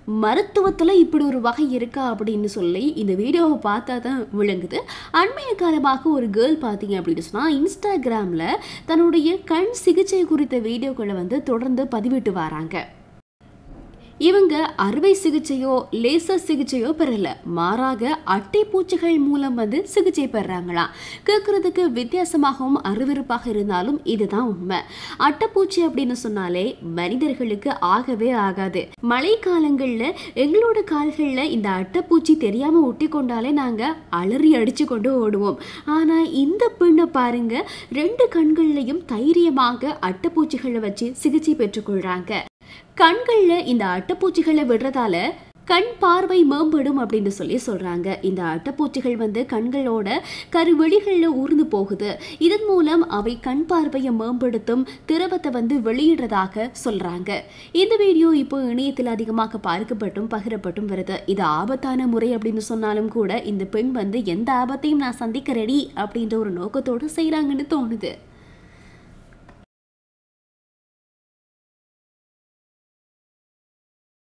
மருத்துவத்தில் இப்படி ஒரு வகை இருக்கா அப்படின்னு சொல்லி இந்த வீடியோவை பார்த்தா தான் விளங்குது அண்மைய காலமாக ஒரு கேர்ள் பார்த்தீங்க அப்படின்னு சொன்னால் இன்ஸ்டாகிராமில் தன்னுடைய கண் சிகிச்சை குறித்த வீடியோக்களை வந்து தொடர்ந்து பதிவிட்டு வராங்க இவங்க அறுவை சிகிச்சையோ லேசர் சிகிச்சையோ பெறல மாறாக அட்டை பூச்சிகள் மூலம் வந்து சிகிச்சை பெறாங்களாம் கேட்கறதுக்கு வித்தியாசமாகவும் அருவருப்பாக இருந்தாலும் இதுதான் உண்மை அட்டைப்பூச்சி அப்படின்னு சொன்னாலே மனிதர்களுக்கு ஆகவே ஆகாது மழை காலங்கள்ல எங்களோட கால்கள்ல இந்த அட்டைப்பூச்சி தெரியாம ஒட்டி கொண்டாலே நாங்க அலறி அடிச்சு கொண்டு ஓடுவோம் ஆனா இந்த பெண்ணை பாருங்க ரெண்டு கண்கள்லையும் தைரியமாக அட்டைப்பூச்சிகளை வச்சு சிகிச்சை பெற்றுக்கொள்றாங்க கண்களில் இந்த அட்டைப்பூச்சிகளை விடுறதால கண் பார்வை மேம்படும் அப்படின்னு சொல்லி சொல்றாங்க இந்த அட்டைப்பூச்சிகள் வந்து கண்களோட கருவெளிகளில் ஊர்ந்து போகுது இதன் மூலம் அவை கண் பார்வையை மேம்படுத்தும் திரவத்தை வந்து வெளியிடுறதாக சொல்றாங்க இந்த வீடியோ இப்போ இணையத்தில் அதிகமாக பார்க்கப்பட்டும் பகிரப்பட்டும் வருது இது ஆபத்தான முறை அப்படின்னு சொன்னாலும் கூட இந்த பெண் வந்து எந்த ஆபத்தையும் நான் சந்திக்க ரெடி அப்படின்ற ஒரு நோக்கத்தோடு செய்கிறாங்கன்னு தோணுது